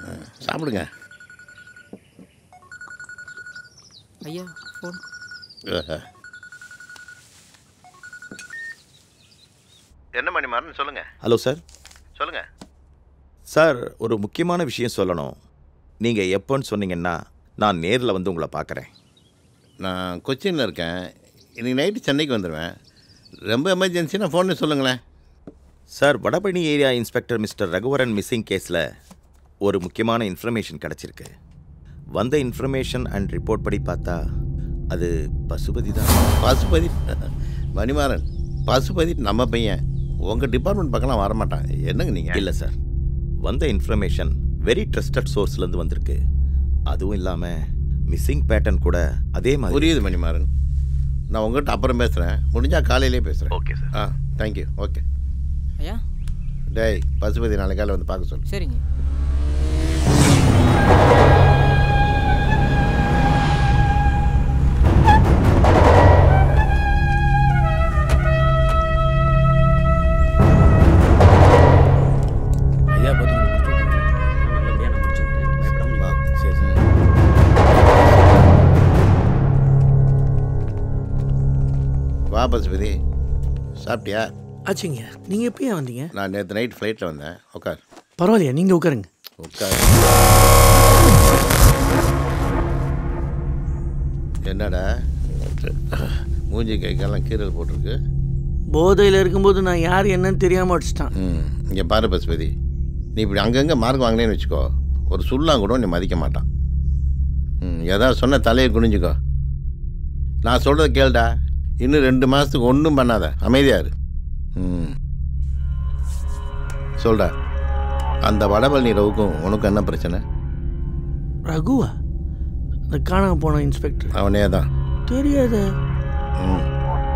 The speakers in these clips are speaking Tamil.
சாப்பிடுங்க ஐயா ஃபோன் என்ன மணி மாறன் சொல்லுங்க ஹலோ சார் சொல்லுங்க சார் ஒரு முக்கியமான விஷயம் சொல்லணும் நீங்கள் எப்போன்னு சொன்னீங்கன்னா நான் நேரில் வந்து உங்களை பார்க்குறேன் நான் கொச்சினில் இருக்கேன் இன்னைக்கு நைட்டு சென்னைக்கு வந்துடுவேன் ரொம்ப எமர்ஜென்சினா ஃபோன் சொல்லுங்களேன் sir Vadapalani area inspector mister Raghuvaran missing கேஸில் ஒரு முக்கியமான இன்ஃபர்மேஷன் கிடச்சிருக்கு வந்த இன்ஃபர்மேஷன் அண்ட் ரிப்போர்ட் படி பார்த்தா அது பசுபதி தான் பசுபதி மணிமாறன் பசுபதி நம்ம பையன் உங்கள் டிபார்ட்மெண்ட் பக்கம்லாம் வரமாட்டான் என்னங்க நீங்கள் இல்லை சார் வந்த இன்ஃபர்மேஷன் வெரி ட்ரஸ்டட் சோர்ஸ்லேருந்து வந்திருக்கு அதுவும் இல்லாமல் மிஸ்ஸிங் பேட்டர்ன் கூட அதே மாதிரி புரியுது மணிமாறன் நான் உங்கள்கிட்ட அப்புறம் பேசுகிறேன் முடிஞ்சால் காலையிலே பேசுகிறேன் ஓகே சார் ஆ தேங்க்யூ ஓகே ஐயா டேய் பசுபதி நாளை காலையில் வந்து பார்க்க சொல்லு சரிங்க ஐயா பார்த்து நல்லபடியாக நான் முடிச்சு விட்டேன் பயப்படாம வா நீ சரி சரி வா பசுபதி சாப்பிட்டியா ஆச்சுங்க நீங்கள் எப்பயும் வந்தீங்க நான் நேற்று நைட் ஃப்ளைட்டில் வந்தேன் உட்கார் பரவாயில்லையா நீங்கள் உட்காருங்க உட்கார் என்னடா மூஞ்சி கைக்கெல்லாம் கீரல் போட்டிருக்கு போதையில் இருக்கும்போது நான் யார் என்னன்னு தெரியாமல் அடிச்சிட்டான் ம் இங்கே பாரு பசுபதி நீ இப்படி அங்கங்கே மார்க் வாங்கினேன்னு வச்சுக்கோ ஒரு சுள்ளா கூட நீ மதிக்க மாட்டான் ம் ஏதாவது சொன்ன தலையை குனிஞ்சுக்கோ நான் சொல்கிறத கேளுடா இன்னும் ரெண்டு மாதத்துக்கு ஒன்றும் பண்ணாத அமைதியா இரு ம் சொல்டா அந்த வடபழனி ரவுக்கும் உனக்கும் என்ன பிரச்சனை ரகுவா இந்த காணாம போன இன்ஸ்பெக்டர் அவனே தான் தெரியாத ம்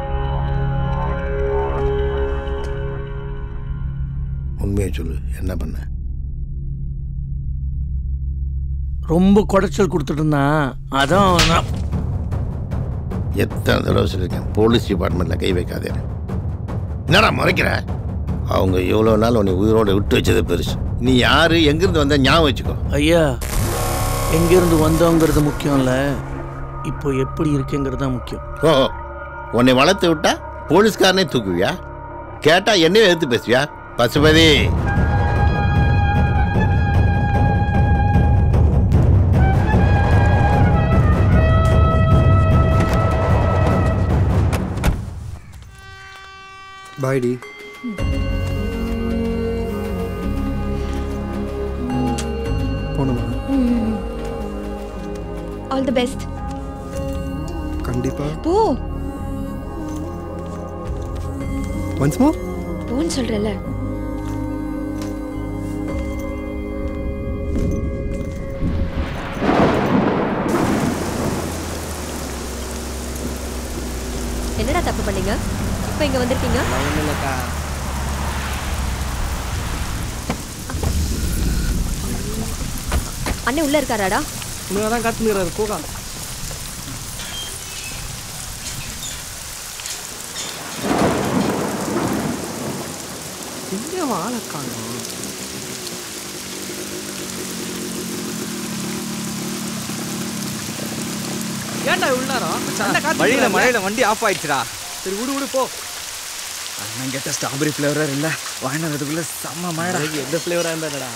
உண்மையை சொல்லு என்ன பண்ண ரொம்ப குடைச்சல் கொடுத்துட்டு இருந்தான் அதான் நான் எத்தனை தடவை சொல்லியிருக்கேன் போலீஸ் டிபார்ட்மெண்ட்டில் கை வைக்காதே என்னடா முறைக்கிற அவங்க எவ்வளோ நாள் உன்னை உயிரோட விட்டு வச்சது பெருசு நீ யார் எங்கேருந்து வந்த ஞாபகம் வச்சுக்கோ ஐயா எங்கேருந்து வந்தோங்கிறது முக்கியம் இல்லை இப்போ எப்படி இருக்குங்கிறது தான் முக்கியம் ஓ உன்னை வளர்த்து விட்டா போலீஸ்காரனே தூக்குவியா கேட்டா என்னையும் எடுத்து பேசுவியா பசுபதி பாய் டி போகணுமா ஆல் தி பெஸ்ட் கண்டிப்பா போ ஒன்ஸ் மோர் போன்னு சொல்றல என்னடா தப்பு பண்ணீங்க இப்போ இங்க வந்திருக்கீங்க ஒன்றும் இல்லைக்கா அண்ணன் உள்ள இருக்காராடா உண்மையாக தான் காத்துக்கிறாரு போகா எங்கே ஆளை காணும் ஏன்டா உள்ளாரம் வழியில மழையில வண்டி ஆஃப் ஆயிடுச்சுடா சரி விடு விடு போ அண்ணன் கேட்ட ஸ்ட்ராபெரி ஃப்ளேவர் இல்ல வாங்கினதுக்குள்ள செம்ம மழைடா எந்த ஃப்ளேவராக இருந்தாடா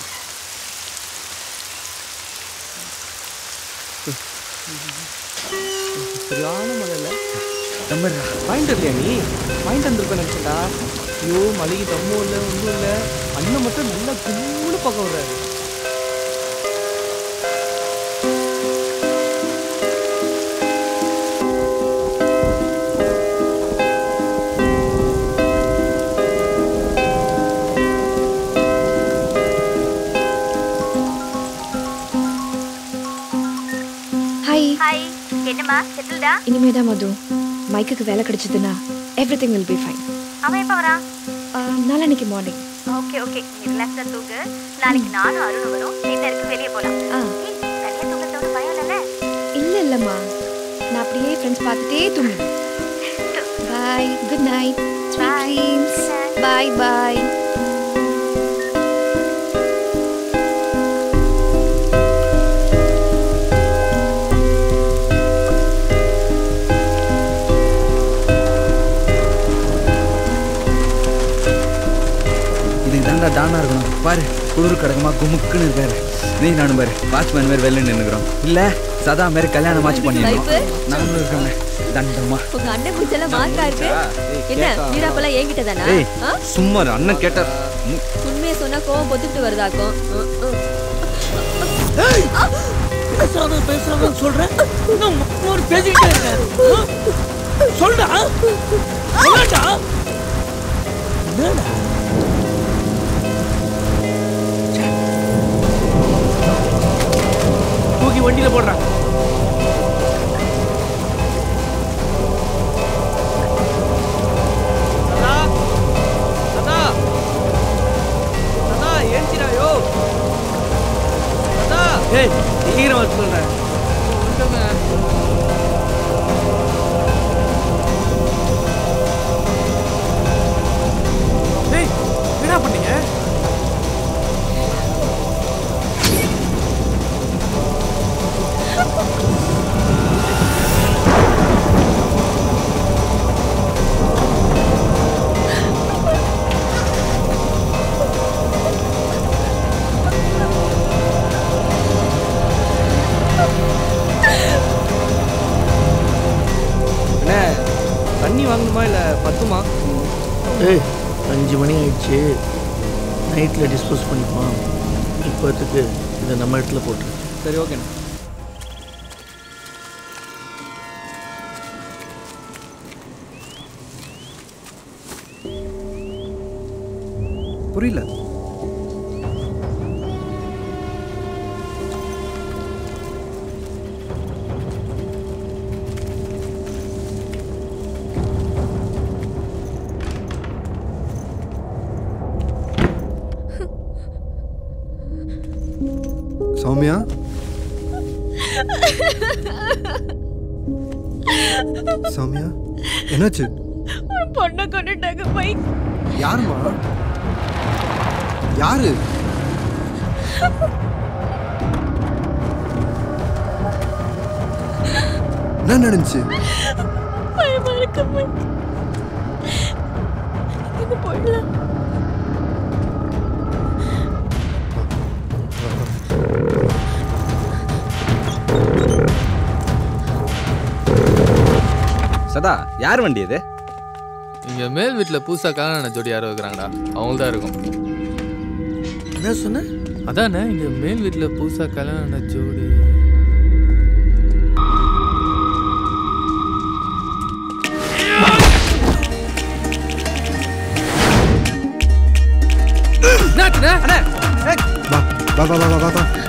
சரியான மழையில் தம்பர்ரா வாங்கிட்டு வரலையா நீ வாங்கிட்டு வந்திருப்பேன் நினச்சேன்டா ஐயோ மளிகை தம்மும் இல்லை ஒன்றும் இல்லை அண்ணன் மட்டும் நல்லா கும்பு பக்கம் வர்றாரு ஹாய் ஹாய் என்னம்மா செட்டில்டா இனிமே தான் மது மைக்குக்கு வேலை கிடைச்சதுன்னா everything will be fine அவன் எப்போ வரான் நாளைக்கு மார்னிங் ஓகே ஓகே ரிலாக்ஸாக தூங்கு நாளைக்கு நானும் அருணும் வரும் டின்னருக்கு வெளியே போகலாம் ஆ ஏய், தனியா தூங்கத்தோட பயம் இல்லைல்ல இல்லை இல்லைம்மா நான் அப்படியே ஃப்ரெண்ட்ஸ் பார்த்துட்டே தூங்குவேன் bye good night Bye. Dreams bye bye டானா இருக்கணும் பாரு குளிர் கடகமா குமுக்குன்னு இருக்காரு நீ நானும் பாரு வாட்ச்மேன் மாதிரி வெளில நின்னுக்கிறோம் இல்ல சதா மாதிரி கல்யாணம் வாட்ச் பண்ணிருக்கோம் நானும் இருக்கேன் தண்டமா உங்க அண்ணன் முடிச்செல்லாம் மார்க்கா இருக்கு என்ன வீராப்பெல்லாம் என்கிட்ட தானா ஏய் ஆ? சும்மா இரு, அண்ணன் கேட்டார் ம், உண்மையை சொன்னா கோவம் பொத்துக்கிட்டு வருதாக்கும் ம், ம். பேசாத பேசாத சொல்றேன் இன்னும் ஒரு பேசிக்கிட்டே இருக்கேன் சொல்டா என்னடா என்னடா தூக்கி வண்டியில போடுறான் சதா சதா சதா ஏஞ்சிராயோ சதா ஏய் சீக்கிரம் வர சொல்றேன் ஏய் என்ன பண்ணீங்க என்ன தண்ணி வாங்கணுமா இல்லை பத்துமா ஏய் அஞ்சு மணி ஆயிடுச்சு நைட்டில் டிஸ்போஸ் பண்ணிப்போம் இப்போத்துக்கு இதை நம்ம இடத்துல போட்டுரு சரி ஓகேண்ணா புரியல சௌமியா சௌமியா என்னாச்சு ஒரு பொண்ணை கொண்டுட்டாங்க பை யாருமா யாரு என்ன நடந்துச்சு பயமா இருக்கு பை இது போயிடலாம் சதா யார் வண்டி இது இங்க மேல் வீட்ல புதுசா கல்யாணம் ஜோடி யாரோ இருக்கிறாங்கடா அவங்க தான் இருக்கும் என்ன சொன்ன அதானே இங்க மேல் வீட்ல புதுசா கல்யாணம் ஜோடி என்னாச்சுண்ணே அண்ணே ஏய் வா வா வா வா வா வா